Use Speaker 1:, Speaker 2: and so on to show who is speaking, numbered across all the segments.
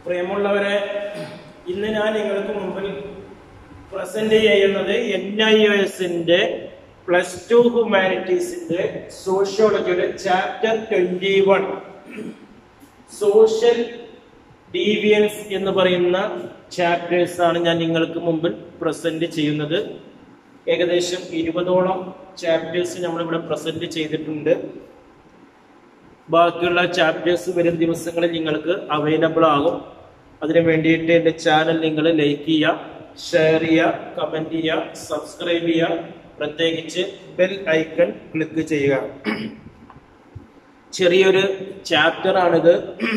Speaker 1: പ്രിയമുള്ളവരെ ഇന്ന് ഞാൻ നിങ്ങൾക്ക് മുമ്പിൽ പ്രസന്റ് ചെയ്യുന്നത് എൻ ഐ എസിന്റെ പ്ലസ് ടു ഹ്യൂമാനിറ്റീസിന്റെ സോഷ്യോളജിയുടെ chapter twenty one social deviance എന്ന് പറയുന്ന ചാപ്റ്റേഴ്സ് ആണ് ഞാൻ നിങ്ങൾക്ക് മുമ്പിൽ പ്രസന്റ് ചെയ്യുന്നത് ഏകദേശം ഇരുപതോളം ചാപ്റ്റേഴ്സ് നമ്മളിവിടെ പ്രസന്റ് ചെയ്തിട്ടുണ്ട് ബാക്കിയുള്ള ചാപ്റ്റേഴ്സ് വരും ദിവസങ്ങളിൽ നിങ്ങൾക്ക് അവൈലബിൾ ആകും അതിനു വേണ്ടിയിട്ട് എൻ്റെ ചാനൽ നിങ്ങൾ ലൈക്ക് ചെയ്യുക ഷെയർ ചെയ്യുക കമന്റ് ചെയ്യുക സബ്സ്ക്രൈബ് ചെയ്യുക പ്രത്യേകിച്ച് ബെൽ ഐക്കൺ ക്ലിക്ക് ചെയ്യുക ചെറിയൊരു ചാപ്റ്റർ ആണിത്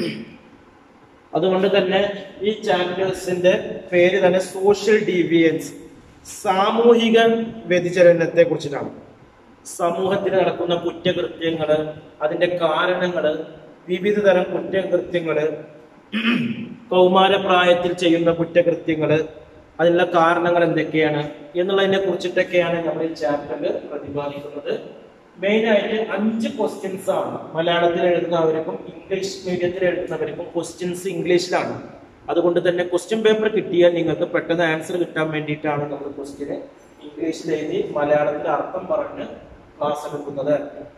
Speaker 1: അതുകൊണ്ട് തന്നെ ഈ ചാപ്റ്റേഴ്സിന്റെ പേര് തന്നെ സോഷ്യൽ ഡീവിയൻസ് സാമൂഹിക വ്യതിചലനത്തെ കുറിച്ചിട്ടാണ് സമൂഹത്തിൽ നടക്കുന്ന കുറ്റകൃത്യങ്ങള് അതിന്റെ കാരണങ്ങള് വിവിധ തരം കുറ്റകൃത്യങ്ങള് കൗമാരപ്രായത്തിൽ ചെയ്യുന്ന കുറ്റകൃത്യങ്ങള് അതിനുള്ള കാരണങ്ങൾ എന്തൊക്കെയാണ് എന്നുള്ളതിനെ കുറിച്ചിട്ടൊക്കെയാണ് നമ്മൾ ഈ ചാപ്റ്ററിൽ പ്രതിപാദിക്കുന്നത് മെയിൻ ആയിട്ട് അഞ്ച് ക്വസ്റ്റ്യൻസ് ആണ് മലയാളത്തിൽ എഴുതുന്നവർക്കും ഇംഗ്ലീഷ് മീഡിയത്തിൽ എഴുതുന്നവർക്കും ക്വസ്റ്റ്യൻസ് ഇംഗ്ലീഷിലാണ് അതുകൊണ്ട് തന്നെ ക്വസ്റ്റ്യൻ പേപ്പർ കിട്ടിയാൽ നിങ്ങൾക്ക് പെട്ടെന്ന് ആൻസർ കിട്ടാൻ വേണ്ടിയിട്ടാണ് നമ്മൾ ക്വസ്റ്റ്യന് ഇംഗ്ലീഷിൽ എഴുതി മലയാളത്തിൽ അർത്ഥം പറഞ്ഞ് ക്ലാസ് എടുക്കുന്നത്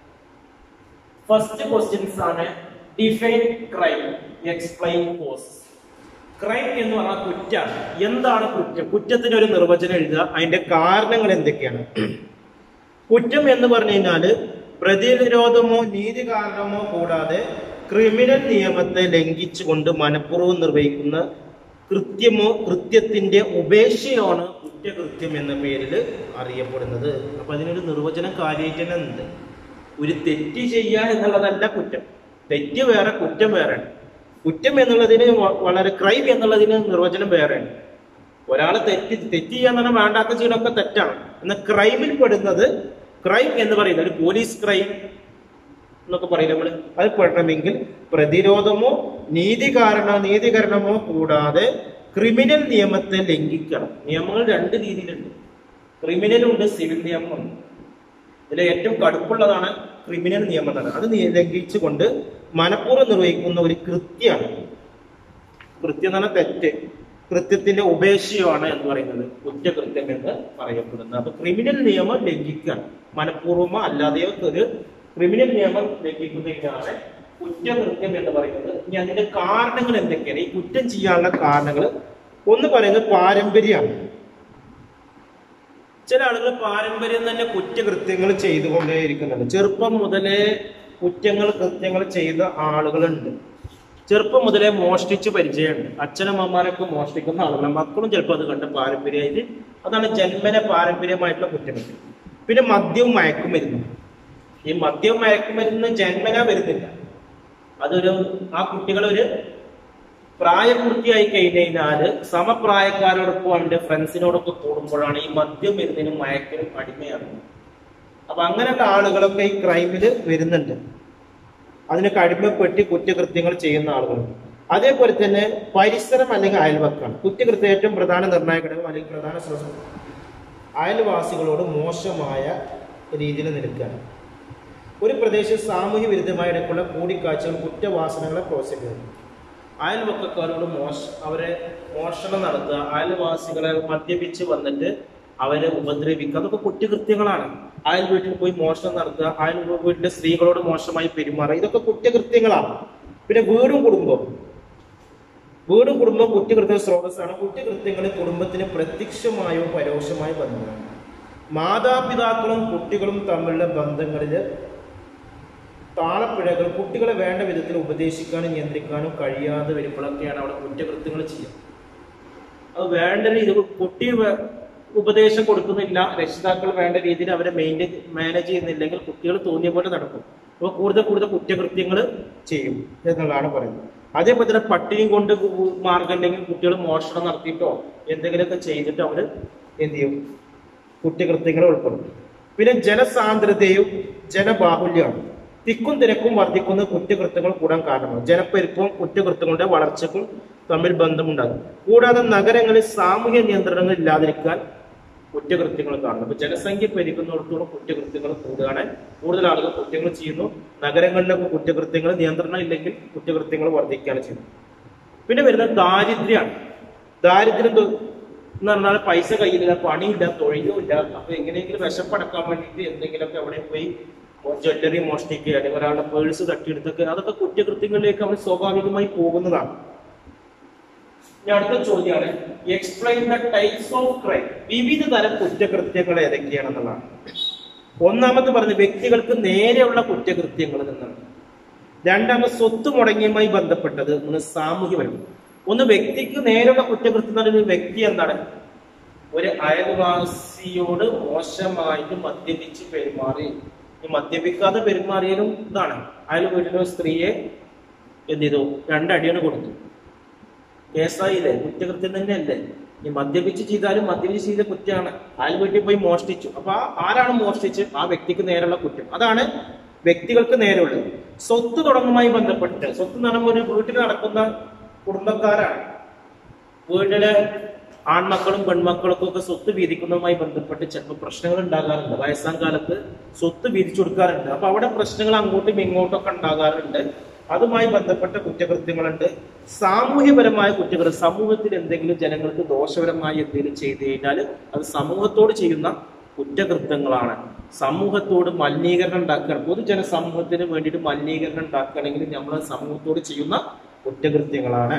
Speaker 1: ഫസ്റ്റ് ക്വസ്റ്റ്യൻസ് ആണ് define crime explain cause crime എന്ന് പറഞ്ഞാൽ കുറ്റാണ് എന്താണ് കുറ്റം കുറ്റത്തിന് ഒരു നിർവചനം എഴുതുക അതിന്റെ കാരണങ്ങൾ എന്തൊക്കെയാണ് കുറ്റം എന്ന് പറഞ്ഞു കഴിഞ്ഞാല് പ്രതിരോധമോ നീതി കാരണമോ കൂടാതെ ക്രിമിനൽ നിയമത്തെ ലംഘിച്ചുകൊണ്ട് മനഃപൂർവ്വം നിർവഹിക്കുന്ന കൃത്യമോ കൃത്യത്തിന്റെ ഉപേക്ഷയാണ് കുറ്റകൃത്യം എന്ന പേരിൽ അറിയപ്പെടുന്നത് അപ്പൊ അതിനൊരു നിർവചനം കാര്യമായിട്ട് തന്നെ ഉണ്ട് ഒരു തെറ്റ് ചെയ്യുക എന്നുള്ളതല്ല കുറ്റം തെറ്റ് വേറെ കുറ്റം വേറെ കുറ്റം എന്നുള്ളതിന് വ- വളരെ ക്രൈം എന്നുള്ളതിന് നിർവചനം വേറെയാണ് ഒരാളെ തെറ്റ് തെറ്റ് ചെയ്യാന്ന് പറഞ്ഞാൽ വേണ്ടാത്ത ചെയ്യലൊക്കെ തെറ്റാണ് എന്നാൽ ക്രൈമിൽ പെടുന്നത് ക്രൈം എന്ന് പറയുന്നത് ഒരു പോലീസ് ക്രൈം എന്നൊക്കെ പറയില്ല നമ്മള് അത് പെടണമെങ്കിൽ പ്രതിരോധമോ നീതി കാരണ നീതികരണമോ കൂടാതെ ക്രിമിനൽ നിയമത്തെ ലംഘിക്കണം നിയമങ്ങൾ രണ്ട് രീതിയിലുണ്ട് ക്രിമിനലും ഉണ്ട് സിവിൽ നിയമമുണ്ട് ഇതിൽ ഏറ്റവും കടുപ്പുള്ളതാണ് ക്രിമിനൽ നിയമം എന്നാണ് അത് നി- ലംഘിച്ചുകൊണ്ട് മനഃപൂർവ്വം നിർവഹിക്കുന്ന ഒരു കൃത്യമാണ് കൃത്യം എന്ന് പറഞ്ഞാൽ തെറ്റ് കൃത്യത്തിന്റെ ഉപേക്ഷയാണ് എന്ന് പറയുന്നത് കുറ്റകൃത്യം എന്ന് പറയപ്പെടുന്നത് അപ്പൊ ക്രിമിനൽ നിയമം ലംഘിക്കാൻ മനഃപൂർവ്വമോ അല്ലാതെയോ ഒരു ക്രിമിനൽ നിയമം ലംഘിക്കുന്നതിനാണ് കുറ്റകൃത്യം എന്ന് പറയുന്നത് ഇനി അതിന്റെ കാരണങ്ങൾ എന്തൊക്കെയാണ് ഈ കുറ്റം ചെയ്യാനുള്ള കാരണങ്ങൾ ഒന്ന് പറയുന്നത് പാരമ്പര്യമാണ് ചില ആളുകൾ പാരമ്പര്യം തന്നെ കുറ്റകൃത്യങ്ങൾ ചെയ്തുകൊണ്ടേയിരിക്കുന്നുണ്ട് ചെറുപ്പം മുതലേ കുറ്റങ്ങൾ കൃത്യങ്ങൾ ചെയ്ത ആളുകളുണ്ട് ചെറുപ്പം മുതലേ മോഷ്ടിച്ച് പരിചയമുണ്ട് അച്ഛനമ്മമാരൊക്കെ മോഷ്ടിക്കുന്ന ആളുകൾ മക്കളും ചിലപ്പോൾ അത് കണ്ട് പാരമ്പര്യമായിട്ട് അതാണ് ജന്മന പാരമ്പര്യമായിട്ടുള്ള കുറ്റകൃത്യം പിന്നെ മദ്യവും മയക്കുമരുന്നും ഈ മദ്യവും മയക്കുമരുന്ന് ജന്മന വരുന്നില്ല അതൊരു ആ കുട്ടികൾ ഒരു പ്രായപൂർത്തിയായി കഴിഞ്ഞ് കഴിഞ്ഞാല് സമപ്രായക്കാരോടൊപ്പം അവന്റെ ഫ്രണ്ട്സിനോടൊക്കെ കൂടുമ്പോഴാണ് ഈ മദ്യം വരുന്നതിനും മയക്കിനും അടിമയാകുന്നത് അപ്പൊ അങ്ങനെയുള്ള ആളുകളൊക്കെ ഈ ക്രൈമില് വരുന്നുണ്ട് അതിനൊക്കെ അടിമപ്പെട്ട് കുറ്റകൃത്യങ്ങൾ ചെയ്യുന്ന ആളുകളുണ്ട് അതേപോലെ തന്നെ പരിസരം അല്ലെങ്കിൽ അയൽവക്കാണ് കുറ്റകൃത്യം ഏറ്റവും പ്രധാന നിർണായക ഘടകം അല്ലെങ്കിൽ പ്രധാന സ്രോതസ് അയൽവാസികളോട് മോശമായ രീതിയിൽ നിൽക്കുകയാണ് ഒരു പ്രദേശം സാമൂഹ്യ വിരുദ്ധമായ ഇടയ്ക്കുള്ള കൂടിക്കാഴ്ചകൾ കുറ്റവാസനകളെ പ്രോത്സാഹിപ്പിക്കുന്നു അയൽവക്കക്കാരോട് മോശ അവരെ മോഷണം നടത്തുക അയൽവാസികളെ മദ്യപിച്ച് വന്നിട്ട് അവരെ ഉപദ്രവിക്കുക അതൊക്കെ കുറ്റകൃത്യങ്ങളാണ് അയൽ വീട്ടിൽ പോയി മോഷണം നടത്തുക അയൽ വീട്ടിലെ സ്ത്രീകളോട് മോശമായി പെരുമാറുക ഇതൊക്കെ കുറ്റകൃത്യങ്ങളാണ് പിന്നെ വീടും കുടുംബവും വീടും കുടുംബവും കുറ്റകൃത്യ സ്രോതസ്സാണ് കുറ്റകൃത്യങ്ങൾ കുടുംബത്തിന് പ്രത്യക്ഷമായോ പരോക്ഷമായോ ബന്ധമാണ് മാതാപിതാക്കളും കുട്ടികളും തമ്മിലുള്ള ബന്ധങ്ങളിൽ താളപ്പിഴകൾ കുട്ടികളെ വേണ്ട വിധത്തിൽ ഉപദേശിക്കാനും നിയന്ത്രിക്കാനും കഴിയാതെ വരുമ്പോഴൊക്കെയാണ് അവിടെ കുറ്റകൃത്യങ്ങൾ ചെയ്യുക അത് വേണ്ട രീതി കുട്ടി വേ- ഉപദേശം കൊടുക്കുന്നില്ല രക്ഷിതാക്കൾ വേണ്ട രീതിയിൽ അവരെ മെയിൻറ്റെയിൻ മാനേജ് ചെയ്യുന്നില്ലെങ്കിൽ കുട്ടികൾ തോന്നിയ പോലെ നടക്കും അപ്പോൾ കൂടുതൽ കൂടുതൽ കുറ്റകൃത്യങ്ങൾ ചെയ്യും എന്നുള്ളതാണ് പറയുന്നത് അതേപോലെ തന്നെ പട്ടിണിയും കൊണ്ട് മാർഗം അല്ലെങ്കിൽ കുട്ടികൾ മോഷണം നടത്തിയിട്ടോ എന്തെങ്കിലുമൊക്കെ ചെയ്തിട്ട് അവർ എന്ത് ചെയ്യും കുറ്റകൃത്യങ്ങൾ ഉൾപ്പെടും പിന്നെ ജനസാന്ദ്രതയും ജനബാഹുല്യമാണ് തിക്കും തിരക്കും വർദ്ധിക്കുന്ന കുറ്റകൃത്യങ്ങൾ കൂടാൻ കാരണമാണ് ജനപ്പെരുപ്പവും കുറ്റകൃത്യങ്ങളുടെ വളർച്ചക്കും തമ്മിൽ ബന്ധമുണ്ടാകും കൂടാതെ നഗരങ്ങളിൽ സാമൂഹ്യ നിയന്ത്രണങ്ങൾ ഇല്ലാതിരിക്കാൻ കുറ്റകൃത്യങ്ങൾ കാണുന്നു അപ്പൊ ജനസംഖ്യ പെരുകുന്നിടത്തോളം കുറ്റകൃത്യങ്ങൾ കൂടുകയാണ് കൂടുതൽ ആളുകൾ കുറ്റങ്ങൾ ചെയ്യുന്നു നഗരങ്ങളിലൊക്കെ കുറ്റകൃത്യങ്ങൾ നിയന്ത്രണം ഇല്ലെങ്കിൽ കുറ്റകൃത്യങ്ങൾ വർദ്ധിക്കുകയാണ് ചെയ്യുന്നത് പിന്നെ വരുന്നത് ദാരിദ്ര്യമാണ് ദാരിദ്ര്യം തൊ- എന്ന് പറഞ്ഞാൽ പൈസ കയ്യിലില്ല പണിയില്ല തൊഴിലുമില്ല അപ്പൊ എങ്ങനെയെങ്കിലും വിശപ്പടക്കാൻ വേണ്ടിയിട്ട് എന്തെങ്കിലുമൊക്കെ അവിടെ പോയി ജ്വല്ലറി മോഷ്ടിക്കുക അല്ലെങ്കിൽ ഒരാളുടെ പേഴ്സ് തട്ടിയെടുത്തൊക്കെ അതൊക്കെ കുറ്റകൃത്യങ്ങളിലേക്ക് അവർ സ്വാഭാവികമായി പോകുന്നതാണ് ഇനി അടുത്ത ചോദ്യമാണ് explain the types of crime വിവിധ തരം കുറ്റകൃത്യങ്ങൾ ഏതൊക്കെയാണെന്നുള്ളതാണ് ഒന്നാമത് പറഞ്ഞ വ്യക്തികൾക്ക് നേരെയുള്ള കുറ്റകൃത്യങ്ങൾ എന്നാണ് രണ്ടാമത് സ്വത്ത് മുടങ്ങിയുമായി ബന്ധപ്പെട്ടത് മൂന്ന് സാമൂഹ്യപരം ഒന്ന് വ്യക്തിക്ക് നേരെയുള്ള കുറ്റകൃത്യം എന്ന് പറയുന്നത് ഒരു വ്യക്തി എന്താണ് ഒരു അയൽവാസിയോട് മോശമായിട്ട് മദ്യപിച്ച് പെരുമാറി ഈ മദ്യപിക്കാതെ പെരുമാറിയാലും ഇതാണ് അയൽ വീട്ടിലെ സ്ത്രീയെ എന്ത് ചെയ്തു രണ്ടടിയാണ് കൊടുത്തു കേസായില്ലേ കുറ്റകൃത്യം തന്നെയല്ലേ ഈ മദ്യപിച്ച് ചെയ്താലും മദ്യപിച്ച് ചെയ്ത കുറ്റമാണ് അയൽ വീട്ടിൽ പോയി മോഷ്ടിച്ചു അപ്പൊ ആ ആരാണ് മോഷ്ടിച്ച് ആ വ്യക്തിക്ക് നേരെയുള്ള കുറ്റം അതാണ് വ്യക്തികൾക്ക് നേരെയുള്ളത് സ്വത്ത് തുടങ്ങുമായി ബന്ധപ്പെട്ട് സ്വത്ത് എന്ന് പറയുമ്പോൾ ഒരു വീട്ടിൽ നടക്കുന്ന കുടുംബക്കാരാണ് വീട്ടിലെ ആൺമക്കളും പെൺമക്കൾക്കും ഒക്കെ സ്വത്ത് വീതിക്കുന്നതുമായി ബന്ധപ്പെട്ട് ചിലപ്പോൾ പ്രശ്നങ്ങൾ ഉണ്ടാകാറുണ്ട് വയസ്സാം കാലത്ത് സ്വത്ത് വീതിച്ചു കൊടുക്കാറുണ്ട് അപ്പൊ അവിടെ പ്രശ്നങ്ങൾ അങ്ങോട്ടും ഇങ്ങോട്ടും ഒക്കെ ഉണ്ടാകാറുണ്ട് അതുമായി ബന്ധപ്പെട്ട കുറ്റകൃത്യങ്ങളുണ്ട് സാമൂഹ്യപരമായ കുറ്റകൃത്യം സമൂഹത്തിൽ എന്തെങ്കിലും ജനങ്ങൾക്ക് ദോഷപരമായി എന്തെങ്കിലും ചെയ്തു കഴിഞ്ഞാൽ അത് സമൂഹത്തോട് ചെയ്യുന്ന കുറ്റകൃത്യങ്ങളാണ് സമൂഹത്തോട് മലിനീകരണം ഉണ്ടാക്കുകയാണ് പൊതുജന സമൂഹത്തിന് വേണ്ടിയിട്ട് മലിനീകരണം ഉണ്ടാക്കുകയാണെങ്കിൽ നമ്മൾ സമൂഹത്തോട് ചെയ്യുന്ന കുറ്റകൃത്യങ്ങളാണ്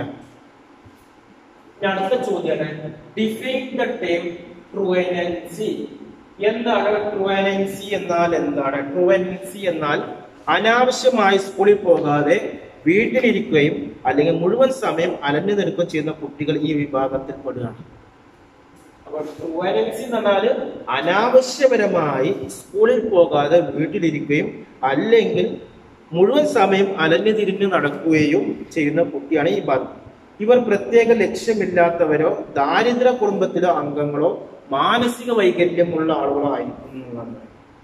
Speaker 1: ഇനി അടുത്ത ചോദ്യമാണ് ഡിഫൈൻ ദ ടൈം ട്രുവനൻസി എന്താണ് ട്രുവനൻസി എന്നാൽ എന്താണ് ട്രുവനൻസി എന്നാൽ അനാവശ്യമായി സ്കൂളിൽ പോകാതെ വീട്ടിലിരിക്കുകയും അല്ലെങ്കിൽ മുഴുവൻ സമയം അലഞ്ഞു നിൽക്കുകയും ചെയ്യുന്ന കുട്ടികൾ ഈ വിഭാഗത്തിൽ പെടുകയാണ് അപ്പോൾ ട്രുവനൻസി എന്ന് പറഞ്ഞാല് അനാവശ്യപരമായി സ്കൂളിൽ പോകാതെ വീട്ടിലിരിക്കുകയും അല്ലെങ്കിൽ മുഴുവൻ സമയം അലഞ്ഞു തിരിഞ്ഞു നടക്കുകയും ചെയ്യുന്ന കുട്ടിയാണ് ഈ ഭാഗം ഇവർ പ്രത്യേക ലക്ഷ്യമില്ലാത്തവരോ ദാരിദ്ര്യ കുടുംബത്തിലെ അംഗങ്ങളോ മാനസിക വൈകല്യമുള്ള ആളുകളോ ആയിരിക്കും എന്നുള്ളതാണ്.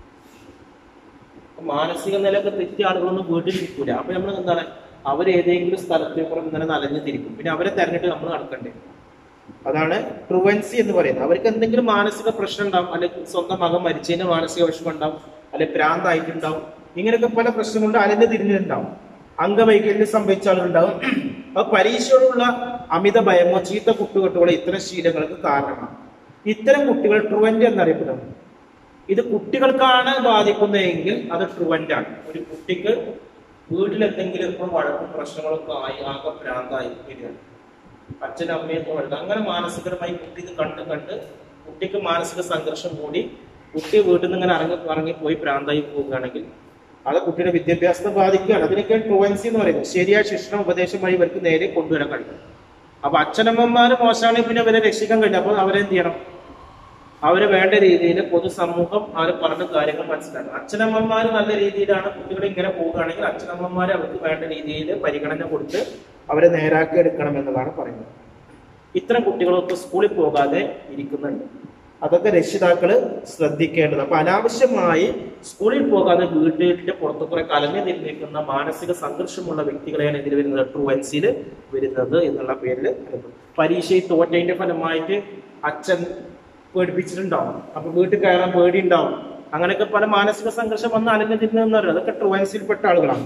Speaker 1: അപ്പൊ മാനസിക നിലയൊക്കെ തെറ്റിയ ആളുകളൊന്നും വീട്ടിലിരിക്കൂല അപ്പൊ നമ്മൾ എന്താണ് അവർ ഏതെങ്കിലും സ്ഥലത്തേക്കുറം ഇങ്ങനെ നലഞ്ഞു തിരിക്കും പിന്നെ അവരെ തെരഞ്ഞിട്ട് നമ്മൾ നടക്കണ്ടേ അതാണ് ട്രുവൻസി എന്ന് പറയുന്നത് അവർക്ക് എന്തെങ്കിലും മാനസിക പ്രശ്നം ഉണ്ടാവും അല്ലെങ്കിൽ സ്വന്തം മകൻ മരിച്ചതിന് മാനസിക വിഷമം ഉണ്ടാവും അല്ലെങ്കിൽ ഭ്രാന്തായിട്ടുണ്ടാവും ഇങ്ങനെയൊക്കെ പല പ്രശ്നങ്ങളുണ്ട് അലഞ്ഞു തിരിഞ്ഞിട്ടുണ്ടാവും അംഗവൈകല്യം സംഭവിച്ച ആളുകളുണ്ടാവും അത് പരീക്ഷയോടുള്ള അമിത ഭയമോ ചീത്ത കുട്ടുകെട്ടുകളോ ഇത്തരം ശീലങ്ങൾക്ക് കാരണമാണ് ഇത്തരം കുട്ടികൾ ട്രുവന്റ് എന്നറിയപ്പെടുന്നു ഇത് കുട്ടികൾക്കാണ് ബാധിക്കുന്നതെങ്കിൽ അത് ട്രുവന്റ് ആണ് ഒരു കുട്ടിക്ക് വീട്ടിൽ എന്തെങ്കിലും ഇപ്പോൾ വഴക്കും പ്രശ്നങ്ങളൊക്കെ ആയി ആകെ ഭ്രാന്തായി വരികയാണ് അച്ഛനും അമ്മയും തോന്നുന്നത് അങ്ങനെ മാനസികമായി കുട്ടി ഇത് കണ്ട് കണ്ട് കുട്ടിക്ക് മാനസിക സംഘർഷം കൂടി കുട്ടി വീട്ടിൽ നിന്ന് ഇങ്ങനെ ഇറങ്ങി ഇറങ്ങിപ്പോയി ഭ്രാന്തായി പോവുകയാണെങ്കിൽ അത് കുട്ടിയുടെ വിദ്യാഭ്യാസത്തെ ബാധിക്കുകയാണ് അതിനൊക്കെയാണ് ട്രുവൻസി എന്ന് പറയുന്നത് ശരിയായ ശിക്ഷണം ഉപദേശം വഴി ഇവർക്ക് നേരെ കൊണ്ടുവരാൻ കഴിയും അപ്പൊ അച്ഛനമ്മമാര് മോശമാണെങ്കിൽ പിന്നെ അവരെ രക്ഷിക്കാൻ കഴിയും അപ്പൊ അവരെന്ത് ചെയ്യണം അവര് വേണ്ട രീതിയിൽ പൊതുസമൂഹം അവർ പറഞ്ഞ കാര്യങ്ങൾ മനസ്സിലാക്കണം അച്ഛനമ്മമാര് നല്ല രീതിയിലാണ് കുട്ടികൾ ഇങ്ങനെ പോവുകയാണെങ്കിൽ അച്ഛനമ്മമാര് അവർക്ക് വേണ്ട രീതിയിൽ പരിഗണന കൊടുത്ത് അവരെ നേരാക്കി എടുക്കണം എന്നതാണ് പറയുന്നത് ഇത്തരം കുട്ടികളൊക്കെ സ്കൂളിൽ പോകാതെ ഇരിക്കുന്നുണ്ട് അതൊക്കെ രക്ഷിതാക്കള് ശ്രദ്ധിക്കേണ്ടത് അപ്പൊ അനാവശ്യമായി സ്കൂളിൽ പോകാതെ വീട്ടിന്റെ പുറത്തു കുറെ കലങ്ങി നിൽക്കുന്ന മാനസിക സംഘർഷമുള്ള വ്യക്തികളെയാണ് ഇതിൽ വരുന്നത് ട്രുവൻസിൽ വരുന്നത് എന്നുള്ള പേരിൽ പരീക്ഷയിൽ തോറ്റതിന്റെ ഫലമായിട്ട് അച്ഛൻ പേടിപ്പിച്ചിട്ടുണ്ടാവും അപ്പൊ വീട്ടിൽ കയറാൻ പേടി ഉണ്ടാവും അങ്ങനെയൊക്കെ പല മാനസിക സംഘർഷം വന്ന് അലഞ്ഞു തിരിഞ്ഞെന്ന് പറയുന്നത് അതൊക്കെ ട്രുവൻസിൽപ്പെട്ട ആളുകളാണ്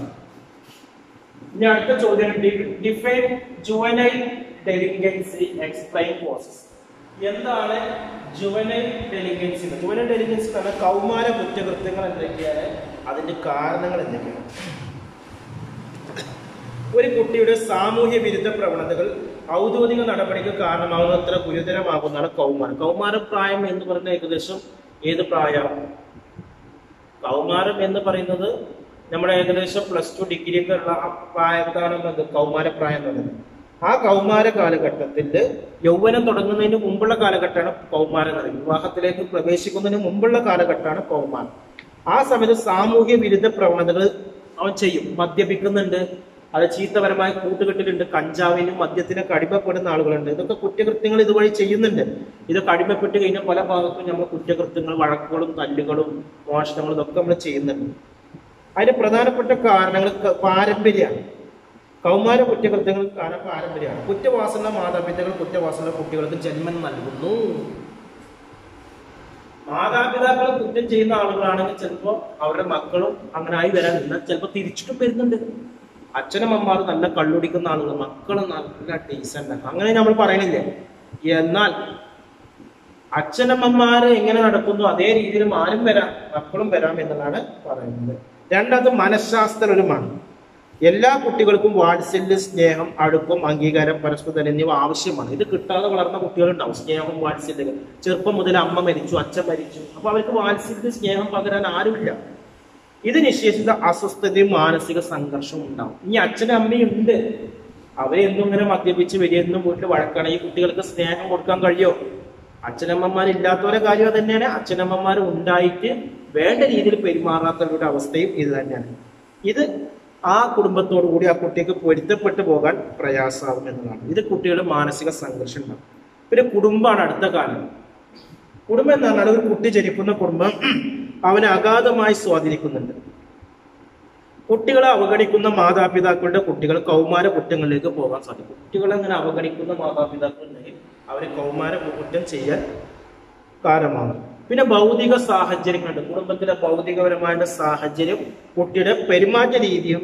Speaker 1: ഇനി അടുത്ത ചോദ്യം define juvenile delinquency explain process എന്താണ് ജുവനൈൽ ഡെലിഗൻസി ജുവനൈൽ ഡെലിഗൻസി എന്ന് പറഞ്ഞാൽ കൗമാര കുറ്റകൃത്യങ്ങൾ എന്തൊക്കെയാണ് അതിന്റെ കാരണങ്ങൾ എന്തൊക്കെയാണ് ഒരു കുട്ടിയുടെ സാമൂഹ്യ വിരുദ്ധ പ്രവണതകൾ ഔദ്യോഗിക നടപടിക്ക് കാരണമാകുന്നത്ര ഗുരുതരമാകുന്നതാണ് കൗമാരം കൗമാര പ്രായം എന്ന് പറയുന്നത് ഏകദേശം ഏത് പ്രായം കൗമാരം എന്ന് പറയുന്നത് നമ്മുടെ ഏകദേശം പ്ലസ് ടു ഡിഗ്രി ഒക്കെ ഉള്ള ആ പ്രായത്താണ് എന്ത് കൗമാര പ്രായം എന്ന് പറയുന്നത് ആ കൗമാര കാലഘട്ടത്തിൽ യൗവനം തുടങ്ങുന്നതിന് മുമ്പുള്ള കാലഘട്ടമാണ് കൗമാരം എന്ന് പറയുന്നത് വിവാഹത്തിലേക്ക് പ്രവേശിക്കുന്നതിന് മുമ്പുള്ള കാലഘട്ടമാണ് കൗമാരം ആ സമയത്ത് സാമൂഹ്യ വിരുദ്ധ പ്രവണതകൾ അവൻ ചെയ്യും മദ്യപിക്കുന്നുണ്ട് അത് ചീത്തപരമായ കൂട്ടുകെട്ടിലുണ്ട് കഞ്ചാവിനും മദ്യത്തിനൊക്കെ അടിമപ്പെടുന്ന ആളുകളുണ്ട് ഇതൊക്കെ കുറ്റകൃത്യങ്ങൾ ഇതുവഴി ചെയ്യുന്നുണ്ട് ഇതൊക്കെ അടിമപ്പെട്ട് കഴിഞ്ഞാൽ പല ഭാഗത്തും നമ്മൾ കുറ്റകൃത്യങ്ങൾ വഴക്കുകളും തല്ലുകളും മോഷണങ്ങളും ഇതൊക്കെ നമ്മൾ ചെയ്യുന്നുണ്ട് അതിന് പ്രധാനപ്പെട്ട കാരണങ്ങൾ ക- പാരമ്പര്യമാണ് കൗമാര കുറ്റകൃത്യങ്ങൾക്ക് കാരണം പാരമ്പര്യമാണ് കുറ്റവാസന മാതാപിതാക്കൾ കുറ്റവാസന കുട്ടികൾക്ക് ജന്മം നൽകുന്നു മാതാപിതാക്കൾ കുറ്റം ചെയ്യുന്ന ആളുകളാണെങ്കിൽ ചിലപ്പോൾ അവരുടെ മക്കളും അങ്ങനെ ആയി വരാനില്ല ചിലപ്പോൾ തിരിച്ചിട്ടും വരുന്നുണ്ട് അച്ഛനമ്മമാർ നല്ല കള്ളുടിക്കുന്ന ആളുകൾ മക്കൾ നല്ല ഡീസന്റ് അങ്ങനെ നമ്മൾ പറയണില്ലേ എന്നാൽ അച്ഛനമ്മമാര് എങ്ങനെ നടക്കുന്നു അതേ രീതിയിൽ ആരും വരാം മക്കളും വരാം എന്നതാണ് പറയുന്നത് രണ്ടാമത് മനഃശാസ്ത്രപരമാണ് എല്ലാ കുട്ടികൾക്കും വാത്സല്യ സ്നേഹം അടുപ്പം അംഗീകാരം പരസ്പരം എന്നിവ ആവശ്യമാണ് ഇത് കിട്ടാതെ വളർന്ന കുട്ടികളുണ്ടാവും സ്നേഹം വാത്സല്യം ചെറുപ്പം മുതൽ അമ്മ മരിച്ചു അച്ഛൻ മരിച്ചു അപ്പൊ അവർക്ക് വാത്സല്യ സ്നേഹം പകരാൻ ആരുമില്ല ഇത് നിശ്ചയിച്ചിട്ട് അസ്വസ്ഥതയും മാനസിക സംഘർഷവും ഉണ്ടാവും ഇനി അച്ഛനും അമ്മയും ഉണ്ട് അവരെന്നും ഇങ്ങനെ മദ്യപിച്ച് വരികയെന്നും വീട്ടിൽ വഴക്കാണ് ഈ കുട്ടികൾക്ക് സ്നേഹം കൊടുക്കാൻ കഴിയോ അച്ഛനമ്മമാരില്ലാത്തവരെ കാര്യം അത് തന്നെയാണ് അച്ഛനമ്മമാർ ഉണ്ടായിട്ട് വേണ്ട രീതിയിൽ പെരുമാറാത്തവരുടെ അവസ്ഥയും ഇത് തന്നെയാണ് ഇത് ആ കുടുംബത്തോടു കൂടി ആ കുട്ടിക്ക് പൊരുത്തപ്പെട്ടു പോകാൻ പ്രയാസമാകും എന്നതാണ് ഇത് കുട്ടികളുടെ മാനസിക സംഘർഷം ഉണ്ടാകും പിന്നെ കുടുംബമാണ് അടുത്ത കാലം കുടുംബം എന്ന് പറഞ്ഞാൽ ഒരു കുട്ടി ജനിക്കുന്ന കുടുംബം അവനെ അഗാധമായി സ്വാധീനിക്കുന്നുണ്ട് കുട്ടികളെ അവഗണിക്കുന്ന മാതാപിതാക്കളുടെ കുട്ടികൾ കൗമാര കുറ്റങ്ങളിലേക്ക് പോകാൻ സാധിക്കും കുട്ടികളെ അങ്ങനെ അവഗണിക്കുന്ന മാതാപിതാക്കളുണ്ടെങ്കിൽ അവരെ കൗമാര കുറ്റം ചെയ്യാൻ കാരണമാകും പിന്നെ ഭൗതിക സാഹചര്യങ്ങളുണ്ട് കുടുംബത്തിലെ ഭൗതികപരമായ സാഹചര്യം കുട്ടിയുടെ പെരുമാറ്റ രീതിയും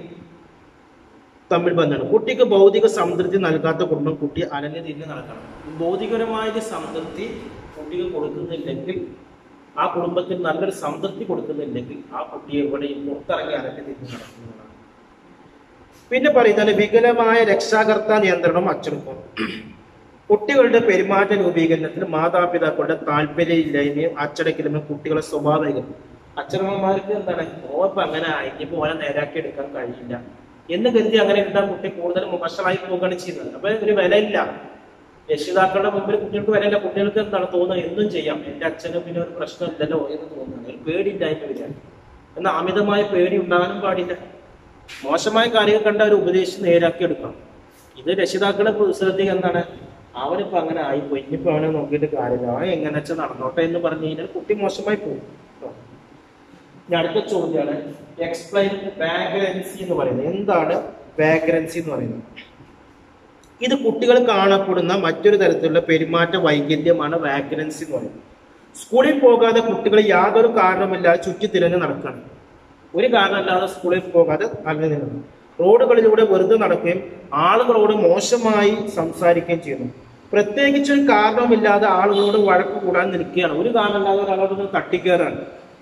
Speaker 1: തമ്മിൽ ബന്ധമാണ് കുട്ടിക്ക് ഭൗതിക സംതൃപ്തി നൽകാത്ത കുടുംബം കുട്ടി അലഞ്ഞു തിരിഞ്ഞ് നടക്കണം ഭൗതികപരമായ ഒരു സംതൃപ്തി കുട്ടിക്ക് കൊടുക്കുന്നില്ലെങ്കിൽ ആ കുടുംബത്തിൽ നല്ലൊരു സംതൃപ്തി കൊടുക്കുന്നില്ലെങ്കിൽ ആ കുട്ടി എവിടെയും പുറത്തിറങ്ങി അലഞ്ഞു തിരിഞ്ഞ് നടക്കുന്നതാണ് പിന്നെ പറയുന്നത് വികലമായ രക്ഷാകർത്ത നിയന്ത്രണം അച്ചടക്കം കുട്ടികളുടെ പെരുമാറ്റ രൂപീകരണത്തിൽ മാതാപിതാക്കളുടെ താല്പര്യമില്ലായ്മയും അച്ചടക്കലും കുട്ടികളെ സ്വാഭാവികം അച്ഛനമ്മമാർക്ക് എന്താണ് ഓപ്പ് അങ്ങനെ ആയിരിക്കും ഓനെ നേരാക്കി എടുക്കാൻ കഴിയില്ല എന്ന് കരുതി അങ്ങനെ കിട്ടാൻ കുട്ടി കൂടുതൽ വഷളായി പോവുകയാണ് ചെയ്യുന്നത് അപ്പൊ ഒരു വിലയില്ല രക്ഷിതാക്കളുടെ മുമ്പിൽ കുട്ടികൾക്ക് വിലയില്ല കുട്ടികൾക്ക് എന്താണ് തോന്നുന്നത് എന്തും ചെയ്യാം എന്റെ അച്ഛനും പിന്നെ ഒരു പ്രശ്നമില്ലല്ലോ എന്ന് തോന്നുന്നത് ഒരു പേടിയില്ലായ്മ വരിക എന്നാൽ അമിതമായ പേടി ഉണ്ടാകാനും പാടില്ല മോശമായ കാര്യങ്ങൾ കണ്ട ഒരു ഉപദേശിച്ച് നേരാക്കി എടുക്കണം ഇത് രക്ഷിതാക്കളുടെ ശ്രദ്ധ എന്താണ് അവനിപ്പോ അങ്ങനെ ആയിപ്പോയി ഇനിയിപ്പോ അവനെ നോക്കിയിട്ട് കാര്യമില്ല അവൻ എങ്ങനെ വെച്ചാൽ നടന്നോട്ടെ എന്ന് പറഞ്ഞു കഴിഞ്ഞാൽ കുട്ടി മോശമായി പോകും കേട്ടോ. ഇനി അടുത്ത ചോദ്യമാണ് എക്സ്പ്ലെയിൻ വാഗ്രൻസി എന്ന് പറയുന്നത് എന്താണ് വാഗ്രൻസി എന്ന് പറയുന്നത് ഇത് കുട്ടികൾ കാണപ്പെടുന്ന മറ്റൊരു തരത്തിലുള്ള പെരുമാറ്റ വൈകല്യമാണ് വാഗ്രൻസി എന്ന് പറയുന്നത് സ്കൂളിൽ പോകാതെ കുട്ടികൾ യാതൊരു കാരണമില്ലാതെ ചുറ്റിത്തിരഞ്ഞ് നടക്കണം ഒരു കാരണമില്ലാതെ സ്കൂളിൽ പോകാതെ അലഞ്ഞു നിൽക്കുന്നു റോഡുകളിലൂടെ വെറുതെ നടക്കുകയും ആളുകളോട് മോശമായി സംസാരിക്കുകയും ചെയ്യുന്നു പ്രത്യേകിച്ച് ഒരു കാരണമില്ലാതെ ആളുകളോട് വഴക്ക് കൂടാൻ നിൽക്കുകയാണ് ഒരു കാരണമില്ലാതെ ഒരാളോട് ഒന്ന് തട്ടിക്കയറാണ്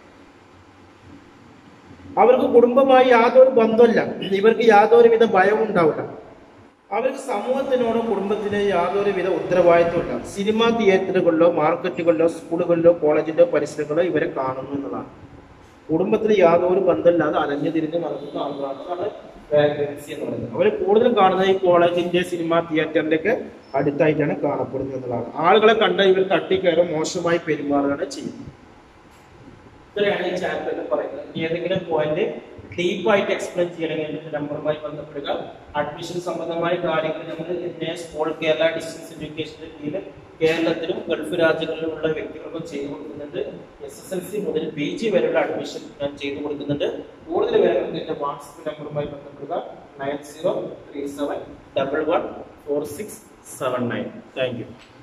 Speaker 1: അവർക്ക് കുടുംബമായി യാതൊരു ബന്ധമില്ല ഇവർക്ക് യാതൊരുവിധ ഭയവും ഉണ്ടാവില്ല അവർക്ക് സമൂഹത്തിനോടോ കുടുംബത്തിന് യാതൊരുവിധ ഉത്തരവാദിത്വമില്ല സിനിമാ തിയേറ്ററുകളിലോ മാർക്കറ്റുകളിലോ സ്കൂളുകളിലോ കോളേജിലോ പരിസരങ്ങളിലോ ഇവരെ കാണുന്നു എന്നതാണ് കുടുംബത്തിൽ യാതൊരു ബന്ധമില്ലാതെ അലഞ്ഞു തിരിഞ്ഞ് നടക്കുന്ന ആളുകളാണ് അതാണ് വാഗ്രൻസി എന്ന് പറയുന്നത് അവർ കൂടുതൽ കാണുന്നത് ഈ കോളേജിന്റെ സിനിമ തിയേറ്ററിന്റെ ഒക്കെ അടുത്തായിട്ടാണ് കാണപ്പെടുന്നത് എന്നതാണ് ആളുകളെ കണ്ട ഇവർ തട്ടിക്കയറും മോശമായി പെരുമാറുകയാണ് ചെയ്യുന്നത് ഇത്രയാണ് ഈ ചാപ്റ്ററിൽ പറയുന്നത് ഇനി ഏതെങ്കിലും പോയിന്റ് ഡീപ്പായിട്ട് എക്സ്പ്ലെയിൻ ചെയ്യണമെങ്കിൽ നമ്പറുമായി ബന്ധപ്പെടുക അഡ്മിഷൻ സംബന്ധമായ കാര്യങ്ങൾ നമ്മൾ എന്നെ സ്കൂൾ കേരള ഡിസ്റ്റൻസ് എഡ്യൂക്കേഷന്റെ കീഴിൽ കേരളത്തിലും ഗൾഫ് രാജ്യങ്ങളിലുമുള്ള വ്യക്തികൾക്കും ചെയ്തു കൊടുക്കുന്നുണ്ട് എസ് എസ് എൽ സി മുതൽ പി ജി വരെയുള്ള അഡ്മിഷൻ ഞാൻ ചെയ്തു കൊടുക്കുന്നുണ്ട് കൂടുതൽ വിവരങ്ങൾക്ക് എന്റെ വാട്സപ്പ് നമ്പറുമായി ബന്ധപ്പെടുക nine zero three seven double one four six seven nine thank U